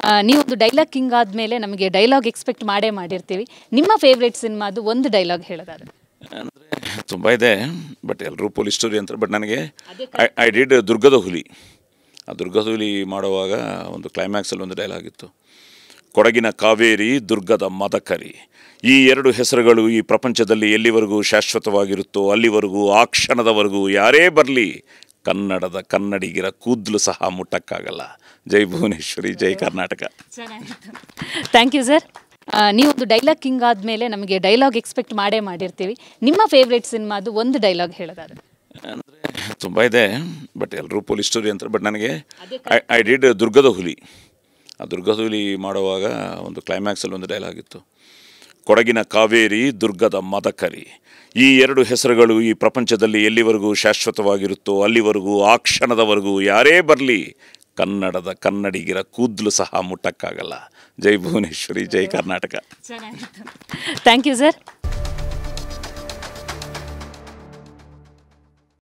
ಆ, ನೀವೊಂದು dialogue king ಆದಮೇಲೆ ನಮಗೆ ಡೈಲಾಗ್ ಎಕ್ಸ್ಪೆಕ್ಟ್ ಮಾಡೇ ಮಾಡಿರ್ತೀವಿ ನಿಮ್ಮ ಫೇವ್ರೆಟ್ ಸಿನಿಮಾದು ಒಂದು ಡೈಲಾಗ್ ಹೇಳೋದಾದ್ರೆ ಅಂದರೆ ತುಂಬ ಇದೆ ಬಟ್ ಎಲ್ಲರೂ ಪೊಲೀಸ್ ಸ್ಟೋರಿ ಅಂತಾರೆ ಬಟ್ ನನಗೆ ಐ ಐ ಡಿಡ್ ದುರ್ಗದ ಹುಲಿ ಆ ದುರ್ಗದ ಹುಲಿ ಮಾಡುವಾಗ ಒಂದು ಕ್ಲೈಮ್ಯಾಕ್ಸಲ್ಲಿ ಒಂದು ಡೈಲಾಗ್ ಇತ್ತು ಕೊಡಗಿನ ಕಾವೇರಿ ದುರ್ಗದ ಮದಕರಿ ಈ ಎರಡು ಹೆಸರುಗಳು ಈ ಪ್ರಪಂಚದಲ್ಲಿ ಎಲ್ಲಿವರೆಗೂ ಶಾಶ್ವತವಾಗಿರುತ್ತೋ ಅಲ್ಲಿವರೆಗೂ ಆ ಕ್ಷಣದವರೆಗೂ ಯಾರೇ ಬರಲಿ ಕನ್ನಡದ ಕನ್ನಡಿಗರ ಕೂದಲು ಸಹ ಮುಟ್ಟಕ್ಕಾಗಲ್ಲ ಜೈ ಭುವನೇಶ್ವರಿ ಜೈ ಕರ್ನಾಟಕ ಥ್ಯಾಂಕ್ ಯು ಸರ್ ನೀವೊಂದು ಡೈಲಾಗ್ ಕಿಂಗ್ ಆದಮೇಲೆ ನಮಗೆ ಡೈಲಾಗ್ ಎಕ್ಸ್ಪೆಕ್ಟ್ ಮಾಡೇ ಮಾಡಿರ್ತೀವಿ ನಿಮ್ಮ ಫೇವ್ರೆಟ್ ಸಿನಿಮಾದು ಒಂದು ಡೈಲಾಗ್ ಹೇಳೋದಾದ್ರೆ ಅಂದರೆ ತುಂಬ ಇದೆ ಬಟ್ ಎಲ್ಲರೂ ಪೊಲೀಸ್ ಸ್ಟೋರಿ ಅಂತಾರೆ ಬಟ್ ನನಗೆ ಐ ಐ ಡಿಡ್ ದುರ್ಗದ ಹುಲಿ ಆ ದುರ್ಗದ ಹುಲಿ ಮಾಡುವಾಗ ಒಂದು ಕ್ಲೈಮ್ಯಾಕ್ಸಲ್ಲಿ ಒಂದು ಡೈಲಾಗ್ ಇತ್ತು ಕೊಡಗಿನ ಕಾವೇರಿ ದುರ್ಗದ ಮದಕರಿ ಈ ಎರಡು ಹೆಸರುಗಳು ಈ ಪ್ರಪಂಚದಲ್ಲಿ ಎಲ್ಲಿವರೆಗೂ ಶಾಶ್ವತವಾಗಿರುತ್ತೋ ಅಲ್ಲಿವರೆಗೂ ಆ ಕ್ಷಣದವರೆಗೂ ಯಾರೇ ಬರಲಿ ಕನ್ನಡದ ಕನ್ನಡಿಗರ ಕೂದಲು ಸಹ ಮುಟ್ಟಕ್ಕಾಗಲ್ಲ ಜೈ ಭುವನೇಶ್ವರಿ ಜೈ ಕರ್ನಾಟಕ ಥ್ಯಾಂಕ್ ಯು ಸರ್